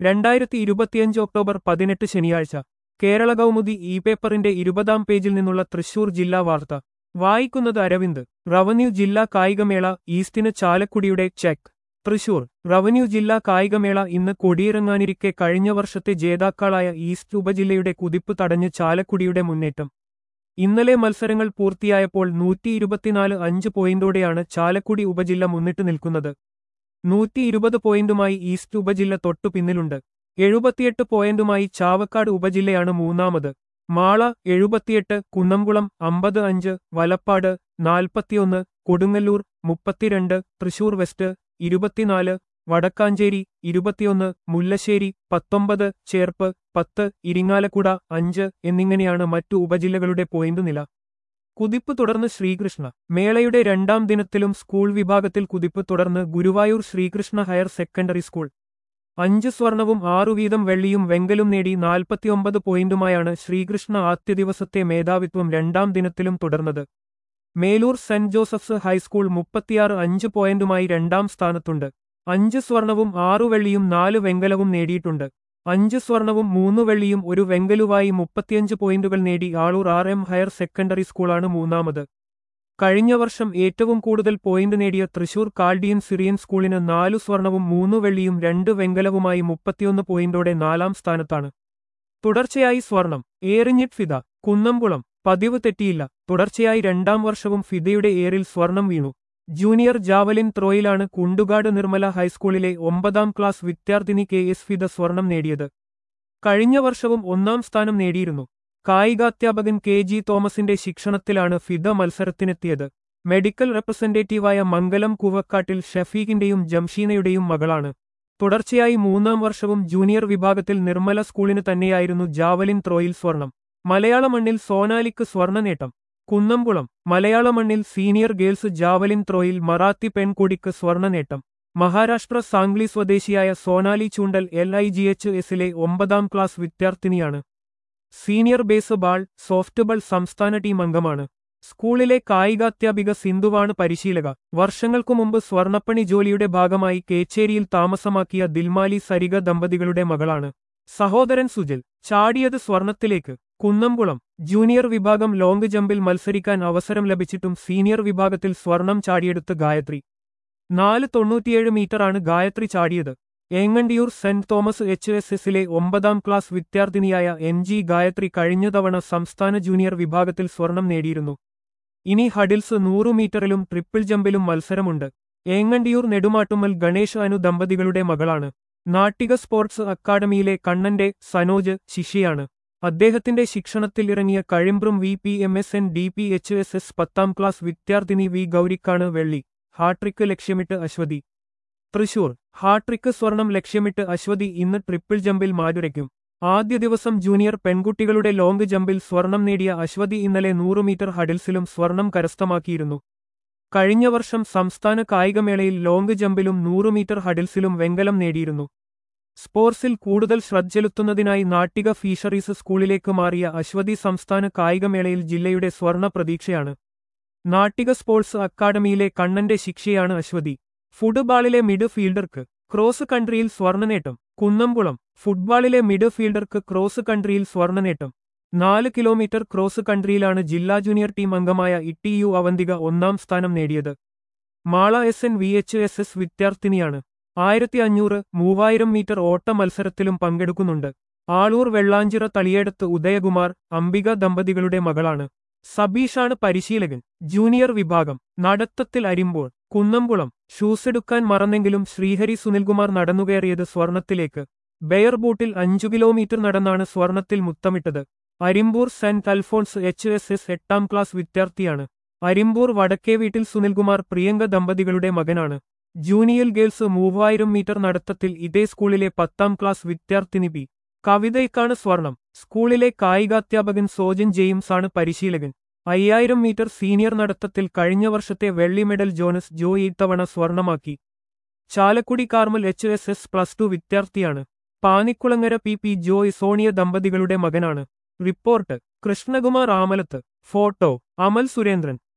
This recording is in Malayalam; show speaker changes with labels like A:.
A: രണ്ടായിരത്തി ഇരുപത്തിയഞ്ച് ഒക്ടോബർ പതിനെട്ട് ശനിയാഴ്ച കേരള കൗമുദി ഇ പേപ്പറിന്റെ ഇരുപതാം പേജിൽ നിന്നുള്ള തൃശൂർ ജില്ലാ വാർത്ത വായിക്കുന്നത് അരവിന്ദ് റവന്യൂ ജില്ലാ കായികമേള ഈസ്റ്റിന് ചാലക്കുടിയുടെ ചെക്ക് തൃശൂർ റവന്യൂ ജില്ലാ കായികമേള ഇന്ന് കൊടിയിറങ്ങാനിരിക്കെ കഴിഞ്ഞ വർഷത്തെ ജേതാക്കളായ ഈസ്റ്റ് ഉപജില്ലയുടെ കുതിപ്പ് തടഞ്ഞ് ചാലക്കുടിയുടെ മുന്നേറ്റം ഇന്നലെ മത്സരങ്ങൾ പൂർത്തിയായപ്പോൾ നൂറ്റി ഇരുപത്തിനാല് അഞ്ച് പോയിന്റോടെയാണ് ചാലക്കുടി ഉപജില്ല മുന്നിട്ട് നിൽക്കുന്നത് നൂറ്റി ഇരുപത് പോയിന്റുമായി ഈസ്റ്റ് ഉപജില്ല തൊട്ടു പിന്നിലുണ്ട് എഴുപത്തിയെട്ട് പോയിന്റുമായി ചാവക്കാട് ഉപജില്ലയാണ് മൂന്നാമത് മാള എഴുപത്തിയെട്ട് കുന്നംകുളം അമ്പത് അഞ്ച് വലപ്പാട് നാൽപ്പത്തിയൊന്ന് കൊടുങ്ങല്ലൂർ മുപ്പത്തിരണ്ട് തൃശൂർ വെസ്റ്റ് ഇരുപത്തിനാല് വടക്കാഞ്ചേരി ഇരുപത്തിയൊന്ന് മുല്ലശ്ശേരി പത്തൊമ്പത് ചേർപ്പ് പത്ത് ഇരിങ്ങാലക്കുട അഞ്ച് എന്നിങ്ങനെയാണ് മറ്റു ഉപജില്ലകളുടെ പോയിന്റ് നില കുതിപ്പ് തുടർന്ന് ശ്രീകൃഷ്ണ മേളയുടെ രണ്ടാം ദിനത്തിലും സ്കൂൾ വിഭാഗത്തിൽ കുതിപ്പ് തുടർന്ന് Guruvayur Sreekrishna higher secondary school അഞ്ച് സ്വർണവും ആറു വീതം വെള്ളിയും വെങ്കലും നേടി നാൽപ്പത്തിയൊമ്പത് പോയിന്റുമായാണ് ശ്രീകൃഷ്ണ ആദ്യ ദിവസത്തെ മേധാവിത്വം രണ്ടാം ദിനത്തിലും തുടർന്നത് മേലൂർ സെന്റ് ജോസഫ്സ് ഹൈസ്കൂൾ മുപ്പത്തിയാറ് അഞ്ച് പോയിന്റുമായി രണ്ടാം സ്ഥാനത്തുണ്ട് അഞ്ച് സ്വർണവും ആറു വെള്ളിയും നാല് വെങ്കലവും നേടിയിട്ടുണ്ട് അഞ്ച് സ്വർണവും മൂന്ന് വെള്ളിയും ഒരു വെങ്കലുവായി മുപ്പത്തിയഞ്ച് പോയിന്റുകൾ നേടി Aloor R M higher secondary സ്കൂളാണ് മൂന്നാമത് കഴിഞ്ഞ വർഷം ഏറ്റവും കൂടുതൽ പോയിന്റ് നേടിയ തൃശൂർ കാൾഡിയൻ സിറിയൻ സ്കൂളിന് നാലു സ്വർണവും മൂന്ന് വെള്ളിയും രണ്ട് വെങ്കലവുമായി മുപ്പത്തിയൊന്ന് പോയിന്റോടെ നാലാം സ്ഥാനത്താണ് തുടർച്ചയായി സ്വർണം ഏറിഞ്ഞിട്ട് ഫിദ കുന്നംകുളം പതിവ് തെറ്റിയില്ല തുടർച്ചയായി രണ്ടാം വർഷവും ഫിദയുടെ ഏറിൽ സ്വർണം വീണു ജൂനിയർ ജാവലിൻ ത്രോയിലാണ് കുണ്ടുകാട് നിർമ്മല ഹൈസ്കൂളിലെ ഒമ്പതാം ക്ലാസ് വിദ്യാർത്ഥിനി കെ എസ് ഫിദ സ്വർണം നേടിയത് കഴിഞ്ഞ വർഷവും ഒന്നാം സ്ഥാനം നേടിയിരുന്നു കായികാധ്യാപകൻ കെ ജി തോമസിന്റെ ശിക്ഷണത്തിലാണ് ഫിദ മത്സരത്തിനെത്തിയത് മെഡിക്കൽ റെപ്രസെന്റേറ്റീവായ മംഗലം കൂവക്കാട്ടിൽ ഷഫീഖിന്റെയും ജംഷീനയുടെയും മകളാണ് തുടർച്ചയായി മൂന്നാം വർഷവും ജൂനിയർ വിഭാഗത്തിൽ നിർമ്മല സ്കൂളിന് തന്നെയായിരുന്നു ജാവലിൻ ത്രോയിൽ സ്വർണം മലയാള മണ്ണിൽ സോനാലിക്ക് സ്വർണ്ണ നേട്ടം കുന്നംകുളം മലയാള മണ്ണിൽ സീനിയർ ഗേൾസ് ജാവലിൻ ത്രോയിൽ മറാത്തി പെൺകുടിക്ക് സ്വർണ്ണ നേട്ടം മഹാരാഷ്ട്ര സാംഗ്ലി സ്വദേശിയായ Sonali Choondal L I G H എസിലെ ഒമ്പതാം ക്ലാസ് വിദ്യാർത്ഥിനിയാണ് സീനിയർ ബേസ് ബാൾ സോഫ്റ്റ്ബോൾ സംസ്ഥാന ടീം അംഗമാണ് സ്കൂളിലെ കായികാധ്യാപിക സിന്ധുവാണ് പരിശീലക വർഷങ്ങൾക്കു മുമ്പ് സ്വർണ്ണപ്പണി ജോലിയുടെ ഭാഗമായി കേച്ചേരിയിൽ താമസമാക്കിയ ദിൽമാലി സരിക ദമ്പതികളുടെ മകളാണ് സഹോദരൻ സുജിൽ ചാടിയത് സ്വർണത്തിലേക്ക് കുന്നംകുളം ജൂനിയർ വിഭാഗം ലോങ് ജമ്പിൽ മത്സരിക്കാൻ അവസരം ലഭിച്ചിട്ടും സീനിയർ വിഭാഗത്തിൽ സ്വർണം ചാടിയെടുത്ത് ഗായത്രി നാല് തൊണ്ണൂറ്റിയേഴ് മീറ്ററാണ് ഗായത്രി ചാടിയത് Engandiyur saint Thomas H S എസിലെ ഒമ്പതാം ക്ലാസ് വിദ്യാർത്ഥിനിയായ എം ജി ഗായത്രി കഴിഞ്ഞ തവണ സംസ്ഥാന ജൂനിയർ വിഭാഗത്തിൽ സ്വർണം നേടിയിരുന്നു ഇനി ഹഡിൽസ് നൂറു മീറ്ററിലും ട്രിപ്പിൾ ജമ്പിലും മത്സരമുണ്ട് ഏങ്ങണ്ടിയൂർ നെടുമാട്ടുമ്മൽ ഗണേഷ് അനു ദമ്പതികളുടെ മകളാണ് നാട്ടിക സ്പോർട്സ് അക്കാദമിയിലെ കണ്ണന്റെ സനോജ് ശിഷ്യയാണ് അദ്ദേഹത്തിന്റെ ശിക്ഷണത്തിൽ ഇറങ്ങിയ Kazhimbram V P M S N D P H S S പത്താം ക്ലാസ് വിദ്യാർത്ഥിനി വി ഗൗരിക്കാണ് വെള്ളി ഹാട്രിക്ക് ലക്ഷ്യമിട്ട് അശ്വതി തൃശൂർ ഹാട്രിക്ക് സ്വർണം ലക്ഷ്യമിട്ട് അശ്വതി ഇന്ന് ട്രിപ്പിൾ ജമ്പിൽ മാതുരയ്ക്കും ആദ്യ ദിവസം ജൂനിയർ പെൺകുട്ടികളുടെ ലോങ് ജമ്പിൽ സ്വർണം നേടിയ അശ്വതി ഇന്നലെ നൂറ് മീറ്റർ ഹഡിൽസിലും സ്വർണം കരസ്ഥമാക്കിയിരുന്നു കഴിഞ്ഞ വർഷം സംസ്ഥാന കായികമേളയിൽ ലോങ് ജമ്പിലും നൂറ് മീറ്റർ ഹഡിൽസിലും വെങ്കലം നേടിയിരുന്നു സ്പോർട്സിൽ കൂടുതൽ ശ്രദ്ധ ചെലുത്തുന്നതിനായി നാട്ടിക ഫീഷറീസ് സ്കൂളിലേക്ക് മാറിയ അശ്വതി സംസ്ഥാന കായികമേളയിൽ ജില്ലയുടെ സ്വർണ പ്രതീക്ഷയാണ് നാട്ടിക സ്പോർട്സ് അക്കാദമിയിലെ കണ്ണന്റെ ശിക്ഷയാണ് അശ്വതി ഫുട്ബോളിലെ മിഡ് ഫീൽഡർക്ക് ക്രോസ് കൺട്രിയിൽ സ്വർണ്ണനേട്ടം കുന്നംകുളം ഫുട്ബോളിലെ മിഡ് ഫീൽഡർക്ക് ക്രോസ് കൺട്രിയിൽ സ്വർണ്ണനേട്ടം നാല് കിലോമീറ്റർ ക്രോസ് കൺട്രിയിലാണ് ജില്ലാ ജൂനിയർ ടീം അംഗമായ ഇട്ടി യു അവന്തിക ഒന്നാം സ്ഥാനം നേടിയത് Mala S N V H S S വിദ്യാർത്ഥിനിയാണ് ആയിരത്തി അഞ്ഞൂറ് മൂവായിരം മീറ്റർ ഓട്ട മത്സരത്തിലും പങ്കെടുക്കുന്നുണ്ട് ആളൂർ വെള്ളാഞ്ചിറ തളിയേടത്ത് ഉദയകുമാർ അംബിക ദമ്പതികളുടെ മകളാണ് സബീഷാണ് പരിശീലകൻ ജൂനിയർ വിഭാഗം നടത്തത്തിൽ അരിമ്പോൾ കുന്നംകുളം ഷൂസെടുക്കാൻ മറന്നെങ്കിലും ശ്രീഹരി സുനിൽകുമാർ നടന്നുകയറിയത് സ്വർണത്തിലേക്ക് ബെയർ ബൂട്ടിൽ അഞ്ചു കിലോമീറ്റർ നടന്നാണ് സ്വർണത്തിൽ മുത്തമിട്ടത് Arimbur saint Alphonse H S S എട്ടാം ക്ലാസ് വിദ്യാർത്ഥിയാണ് അരിമ്പൂർ വടക്കേ വീട്ടിൽ സുനിൽകുമാർ പ്രിയങ്ക ദമ്പതികളുടെ മകനാണ് ജൂനിയർ ഗേൾസ് മൂവായിരം മീറ്റർ നടത്തത്തിൽ ഇതേ സ്കൂളിലെ പത്താം ക്ലാസ് വിദ്യാർത്ഥിനി പി കവിതയ്ക്കാണ് സ്വർണം സ്കൂളിലെ കായികാധ്യാപകൻ സോജൻ ജെയിംസാണ് പരിശീലകൻ അയ്യായിരം മീറ്റർ സീനിയർ നടത്തത്തിൽ കഴിഞ്ഞ വർഷത്തെ വെള്ളി മെഡൽ ജോനസ് ജോ ഇത്തവണ സ്വർണമാക്കി Chalakudy Carmel H S S plus two വിദ്യാർത്ഥിയാണ് പാനിക്കുളങ്ങര പി പി ജോയ് സോണിയ ദമ്പതികളുടെ മകനാണ് റിപ്പോർട്ട് കൃഷ്ണകുമാർ ആമലത്ത് ഫോട്ടോ അമൽ സുരേന്ദ്രൻ